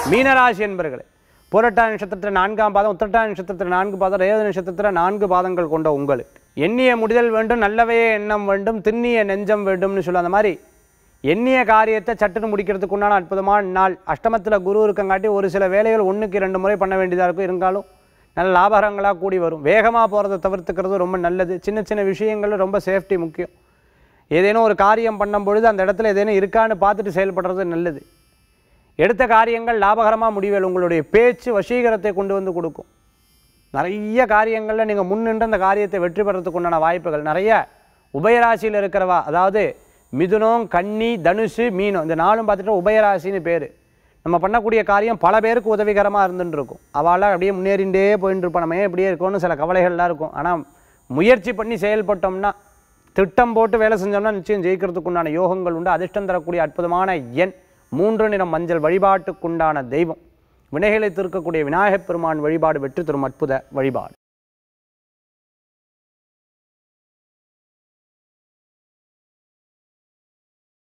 மீனராசி என்பர்களே புரட்டா நட்சத்திரத்தில் நான்காம் பாதம் உத்திரட்டா நட்சத்திரத்தில் நான்கு பாதம் ரேவதி நட்சத்திரத்தில் நான்கு பாதங்கள் கொண்ட உங்களுக்கு எண்ணிய முடிதல் வேண்டும் நல்லவையே எண்ணம் வேண்டும் திண்ணிய நெஞ்சம் வேண்டும்னு சொல்ல அந்த மாதிரி எண்ணிய காரியத்தை சட்டுன்னு முடிக்கிறதுக்கு உண்டான அற்புதமான நாள் அஷ்டமத்தில் குரு இருக்கங்காட்டி ஒரு சில வேலைகள் ஒன்றுக்கு ரெண்டு முறை பண்ண வேண்டியதாக இருக்கும் இருந்தாலும் நல்ல லாபகரங்களாக கூடி வரும் வேகமாக போகிறத தவிர்த்துக்கிறது ரொம்ப நல்லது சின்ன சின்ன விஷயங்கள்ல ரொம்ப சேஃப்டி முக்கியம் ஏதேனும் ஒரு காரியம் பண்ணும் பொழுது அந்த இடத்துல ஏதேனும் இருக்கான்னு பார்த்துட்டு செயல்படுறது நல்லது எடுத்த காரியங்கள் லாபகரமாக முடிவேல் உங்களுடைய பேச்சு வசீகரத்தை கொண்டு வந்து கொடுக்கும் நிறைய காரியங்களில் நீங்கள் முன்னின்று அந்த காரியத்தை வெற்றி பெறத்துக்கு உண்டான வாய்ப்புகள் நிறைய உபயராசியில் இருக்கிறவா அதாவது மிதுனம் கன்னி தனுசு மீனம் இந்த நாலும் பார்த்துட்டு உபயராசின்னு பேர் நம்ம பண்ணக்கூடிய காரியம் பல பேருக்கு உதவிகரமாக இருந்துட்டு இருக்கும் அவளால் அப்படியே முன்னேறிண்டே போயிட்டு இருப்போம் நம்ம ஏன் இப்படியே இருக்கோம்னு சில கவலைகள்லாம் இருக்கும் ஆனால் முயற்சி பண்ணி செயல்பட்டோம்னா திட்டம் போட்டு வேலை செஞ்சோம்னா நிச்சயம் ஜெயிக்கிறதுக்கு உண்டான யோகங்கள் உண்டு அதிர்ஷ்டம் தரக்கூடிய அற்புதமான எண் மூன்று நிறம் மஞ்சள் வழிபாட்டுக்குண்டான தெய்வம் வினைகளை தீர்க்கக்கூடிய விநாயகப் பெருமான் வழிபாடு வெற்றி தரும் அற்புத வழிபாடு